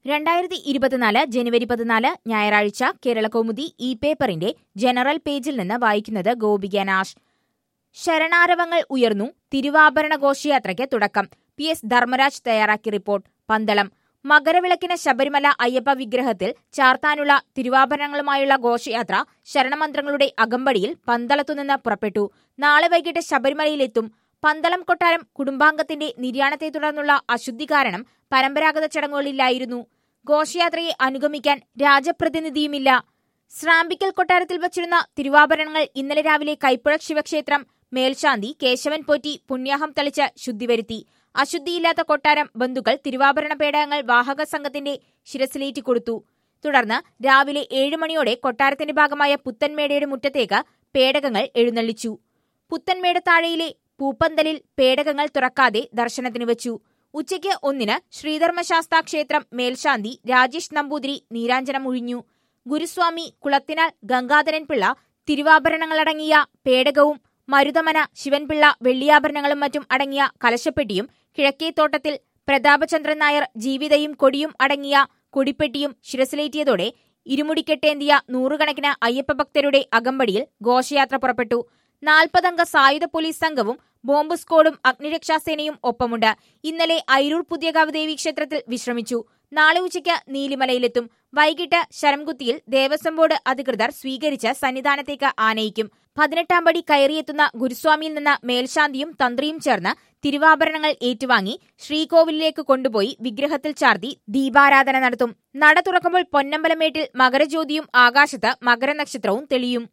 രണ്ടായിരത്തി ഇരുപത്തിനാല് ജനുവരി പതിനാല് ഞായറാഴ്ച കേരളകൗമുദി ഇ പേപ്പറിന്റെ ജനറൽ പേജിൽ നിന്ന് വായിക്കുന്നത് ഗോപിക നാഷ് ശരണാരവങ്ങൾ ഉയർന്നു തിരുവാഭരണ ഘോഷയാത്രയ്ക്ക് തുടക്കം പി എസ് ധർമ്മരാജ് തയ്യാറാക്കിയ റിപ്പോർട്ട് പന്തളം മകരവിളക്കിന് ശബരിമല അയ്യപ്പ വിഗ്രഹത്തിൽ ചാർത്താനുള്ള തിരുവാഭരണങ്ങളുമായുള്ള ഘോഷയാത്ര ശരണമന്ത്രങ്ങളുടെ അകമ്പടിയിൽ പന്തളത്തുനിന്ന് പുറപ്പെട്ടു നാളെ വൈകിട്ട് ശബരിമലയിലെത്തും പന്തളം കൊട്ടാരം കുടുംബാംഗത്തിന്റെ നിര്യാണത്തെ തുടർന്നുള്ള അശുദ്ധി കാരണം പരമ്പരാഗത ചടങ്ങുകളില്ലായിരുന്നു ഘോഷയാത്രയെ അനുഗമിക്കാൻ രാജപ്രതിനിധിയുമില്ല സ്രാമ്പിക്കൽ കൊട്ടാരത്തിൽ വച്ചിരുന്ന തിരുവാഭരണങ്ങൾ ഇന്നലെ രാവിലെ കൈപ്പുഴ ശിവക്ഷേത്രം മേൽശാന്തി കേശവൻ പോറ്റി പുണ്യാഹം തളിച്ച് ശുദ്ധിവരുത്തി അശുദ്ധിയില്ലാത്ത കൊട്ടാരം ബന്ധുക്കൾ തിരുവാഭരണ പേടകങ്ങൾ വാഹക സംഘത്തിന്റെ ശിരസിലേറ്റി കൊടുത്തു തുടർന്ന് രാവിലെ ഏഴ് മണിയോടെ കൊട്ടാരത്തിന്റെ ഭാഗമായ പുത്തൻമേടയുടെ മുറ്റത്തേക്ക് പേടകങ്ങൾ എഴുന്നള്ളിച്ചു പുത്തൻമേട താഴെയിലെ പൂപ്പന്തലിൽ പേടകങ്ങൾ തുറക്കാതെ ദർശനത്തിന് വെച്ചു ഉച്ചയ്ക്ക് ഒന്നിന് ശ്രീധർമ്മശാസ്താ ക്ഷേത്രം മേൽശാന്തി രാജേഷ് നമ്പൂതിരി നീരാഞ്ജനം ഒഴിഞ്ഞു ഗുരുസ്വാമി കുളത്തിനാൽ ഗംഗാധരൻ പിള്ള തിരുവാഭരണങ്ങളടങ്ങിയ പേടകവും മരുതമന ശിവൻപിള്ള വെള്ളിയാഭരണങ്ങളും മറ്റും അടങ്ങിയ കലശപ്പെട്ടിയും കിഴക്കേത്തോട്ടത്തിൽ പ്രതാപചന്ദ്രൻ നായർ ജീവിതയും കൊടിയും അടങ്ങിയ കൊടിപ്പെട്ടിയും ശിരസിലേറ്റിയതോടെ ഇരുമുടിക്കെട്ടേന്തിയ നൂറുകണക്കിന് അയ്യപ്പ ഭക്തരുടെ അകമ്പടിയിൽ ഘോഷയാത്ര പുറപ്പെട്ടു നാൽപ്പതംഗ സായുധ പോലീസ് സംഘവും ബോംബ് സ്ക്വാഡും അഗ്നിരക്ഷാസേനയും ഒപ്പമുണ്ട് ഇന്നലെ ഐരൂർ പുതിയകാവ് ദേവി ക്ഷേത്രത്തിൽ വിശ്രമിച്ചു നാളെ ഉച്ചയ്ക്ക് നീലിമലയിലെത്തും വൈകിട്ട് ശരംകുത്തിയിൽ ദേവസ്വം ബോർഡ് അധികൃതർ സ്വീകരിച്ച് സന്നിധാനത്തേക്ക് ആനയിക്കും പതിനെട്ടാം പടി കയറിയെത്തുന്ന ഗുരുസ്വാമിയിൽ നിന്ന് മേൽശാന്തിയും തന്ത്രിയും ചേർന്ന് തിരുവാഭരണങ്ങൾ ഏറ്റുവാങ്ങി ശ്രീകോവിലിലേക്ക് കൊണ്ടുപോയി വിഗ്രഹത്തിൽ ചാർത്തി ദീപാരാധന നടത്തും നട തുറക്കുമ്പോൾ പൊന്നമ്പലമേട്ടിൽ മകരജ്യോതിയും ആകാശത്ത് മകരനക്ഷത്രവും തെളിയും